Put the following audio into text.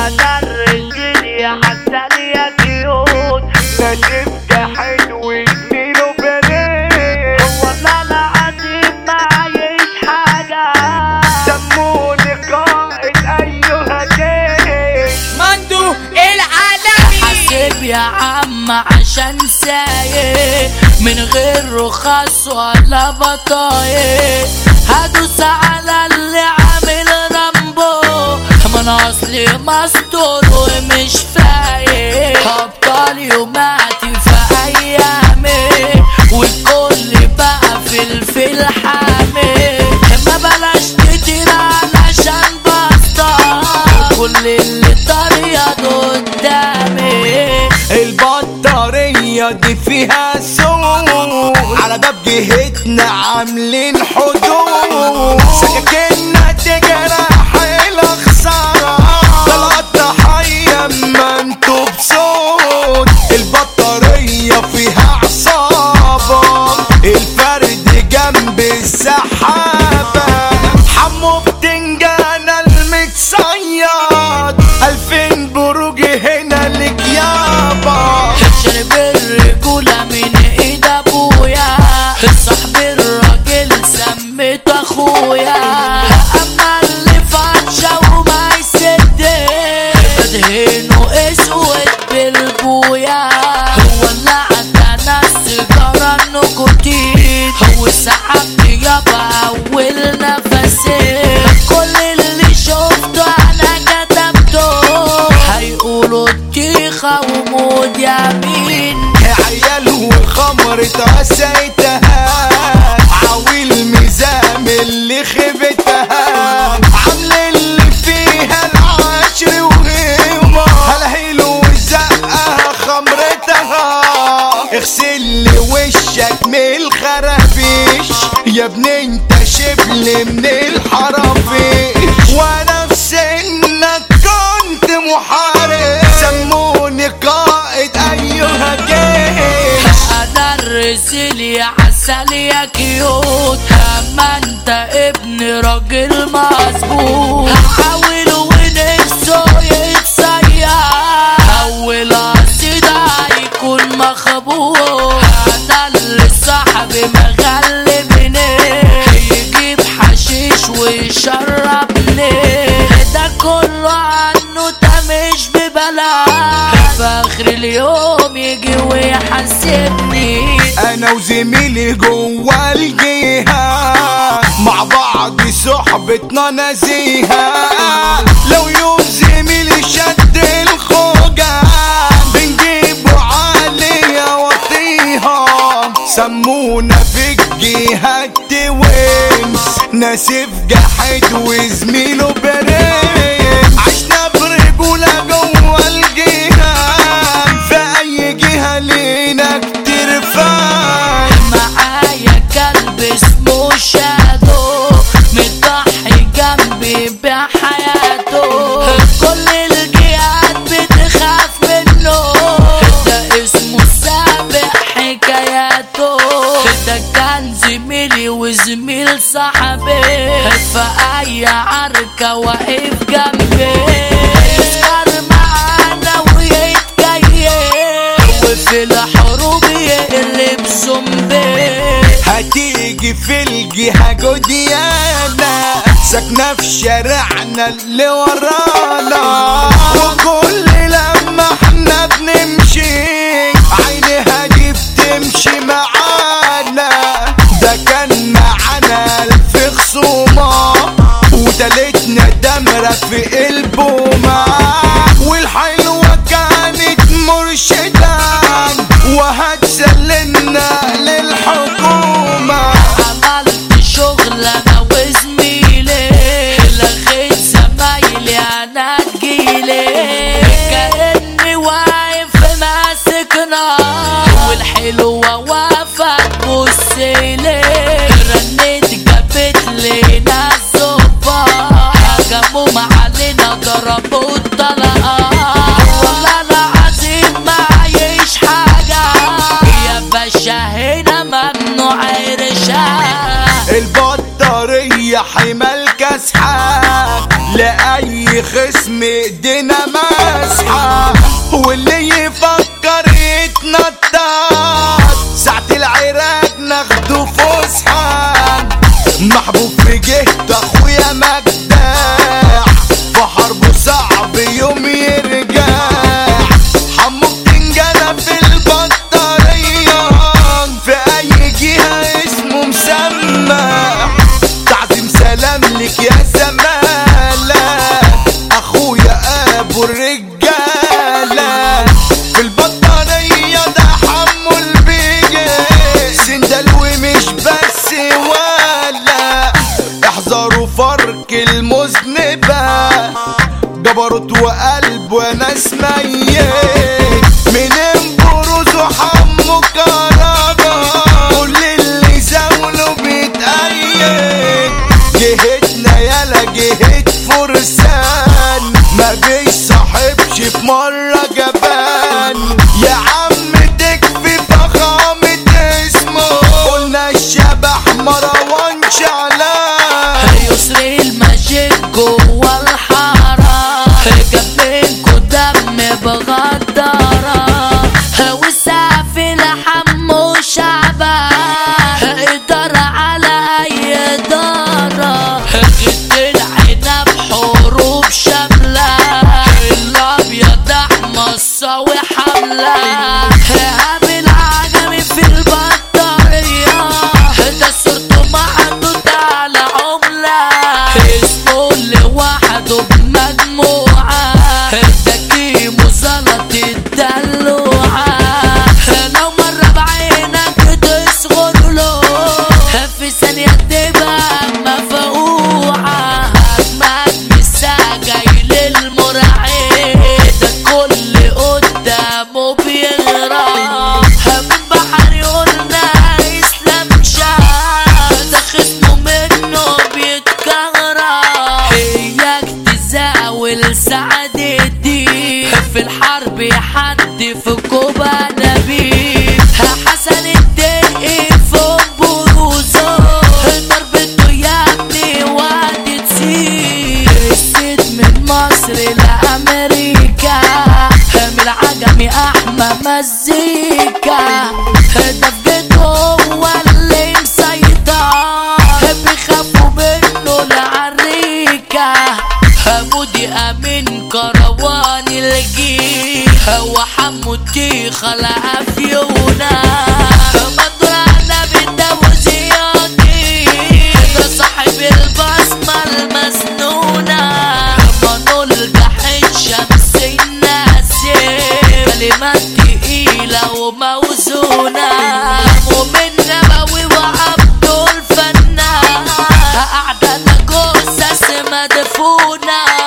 انا الرجل حتى يا كيوت ناشف ده حلو اديله بريد هو انا العظيم معيش حاجة سموني قائد ايها جيش مندو العالمي حاسب يا عم عشان سايق من غير رخص ولا بطايق هدوس على اللي عامل رامبو ما انا اصلي مستور ومش فايق ابطال يوماتي في ايامي والكل بقى فلفل حامي ما بلاش كتير علشان بسطة كل اللي طريقة قدامي البطارية دي فيها سوق على باب جهتنا عاملين حدود سكاكيننا تجرح الخسارة طلعت ضحية اما انتوا بصوت البطارية فيها عصابة الفرد جنب السحابة حمو بتنجان المتصيد ألفين بروج هنا لك يابا شرب الرجولة من ايد ابويا صاحب الراجل سميت اخويا اما اللي فاتشة وما يسدش بدهنه اسود بالبويا هو اللي عدنا السيجارة النيكوتين هو سحبني يابا اول نفسين كل اللي شفته انا كتبته هيقولوا التيخة ومود يمين عيال وخمر اتغسيتها عويل ميزام اللي خبتها عامل اللي فيها العشر وغيمة هلهيل وزقها خمرتها اغسل لي وشك من الخرافيش يا ابني انت شبل من الحرافيش وانا في سنك كنت محارب سموني قائد ايها جيش انا الرسل يا عسل يا كيوت اما انت ابن راجل مظبوط هحاول ونفسه يتصير اول قصيدة هيكون مخبوط انا اللي صاحبي مغلبني يجيب حشيش ويشربني ده كله عنه ده مش ببلاش في اخر اليوم يجي ويحاسبني انا وزميلي جوا الجهة مع بعض صحبتنا نزيهة لو يوم زميلي شد الخوجة بنجيبه عالية وطيها سمونا في الجهة توينز ناسف جحد وزميله بريم عشنا برجولة جوا الجهة في أي جهة لينا كتير فان معايا كلب اسمه شادو مضحي جنبي بحياته كل الجهات بتخاف منه ده اسمه سابق حكاياته ده كان زميلي وزميل صاحبي في اي عركة واقف جنبي يسهر معانا ويتكيف وفي الحروب يقلب زومبي هتيجي في الجهة جوديانا ساكنة في شارعنا اللي ورانا وكل لما احنا بنمشي عينها دي بتمشي معانا ده كان معانا الف خصومة وتالتنا دمرة في البومة والحلوة كانت مرشدان وهتسلمنا للحكومة عملت شغل انا وزميلي لغيت زمايلي انا تجيلي كاني واقف ماسك نار والحلوه واقفه تبصلي رنيت جابت لنا الزبا هجموا علينا ضربوا الطلقات والله العظيم معيش حاجه يا باشا هنا ممنوع رشاق البطارية حمال كاسحة لأي في خصم ايدينا مسحة واللي يفكر يتنطط ساعة العراق ناخده فسحة محبوب في جهة اخويا مجدع في حربه صعب يوم يرجع حمو بتنجانة في البطارية في اي جهة اسمه مسمى تعظيم سلام لك يا زمالة اخويا ابو الرجالة في البطارية ده حمو البيجي سندلوي مش بس ولا احذروا فرق المذنبة جبروت وقلب وناس ميت من بروز وحمو كهربا كل اللي زاوله بيتأيد جهتنا يالا جهة فرسان ما بيصاحبش في مرة جبان يا عم تكفي فخامة اسمه قلنا الشبح مروان شعلان يسر المجد جوا الحارة جنبكوا دم بغدارة وسقف لحمو شعبة إدارة على أي إدارة غد العنب حروب شاملة الأبيض أحمصة وحملة قابل عجمي في البطارية ده صورته محطوط على عملة اسمه لوحده بمجموعة ده كيمو زلط الدلوعة لو مرة بعينك تصغر له في ثانية تبقى مفقوعة أجمد مسا جاي للمرعي ده كل قدامه بيغرق من بحر قلنا اسلام شاه ده خصمه منه بيتكهرب اياك تزاول سعد الدين في الحرب حد في كوبا نبيل حسن الدقي في بروزه ضربته يا ابني وادي تسيب السيد من مصر لأمريكا من العجمي أحمى مزيكا ده بجد هو اللي مسيطر بيخافوا منه العريكة مودي أمين كروان الجيل هو حمودي خلق فيونا مدرعنا بالدوزياتي ده صاحب البصمة المسنونة ما نلقح الشمس الناسي كلمات تقيلة وموزونة مؤمن نبوي وعبد الفنان أعداد جثث مدفونة